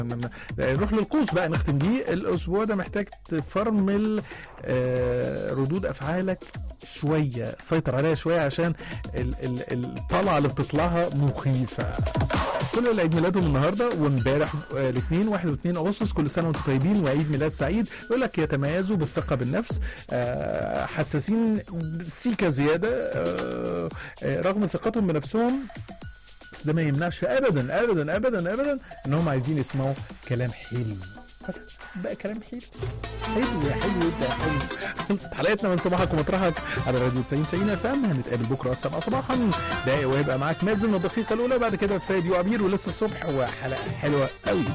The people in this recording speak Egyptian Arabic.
نروح للقوس بقى نختم بيه الاسبوع ده محتاج تفرمل آه، ردود افعالك شويه سيطر عليها شويه عشان ال- ال- الطلعه اللي بتطلعها مخيفه كل اللي عيد ميلادهم النهارده وامبارح آه، الاثنين 1 و2 اغسطس كل سنه وانتم طيبين وعيد ميلاد سعيد يقول لك يتميزوا بالثقه بالنفس آه، حساسين سيكا زياده آه، آه، رغم ثقتهم بنفسهم بس ده ما يمنعش ابدا ابدا ابدا ابدا ان هم عايزين يسمعوا كلام حلو بس بقى كلام حلو حلو يا حلو ده يا حلو خلصت حلقتنا من صباحك ومطرحك على راديو 90 90 اف ام هنتقابل بكره السبعة صباحا دقايق وهيبقى معاك مازن والدقيقه الاولى بعد كده فادي وعبير ولسه الصبح وحلقه حلوه قوي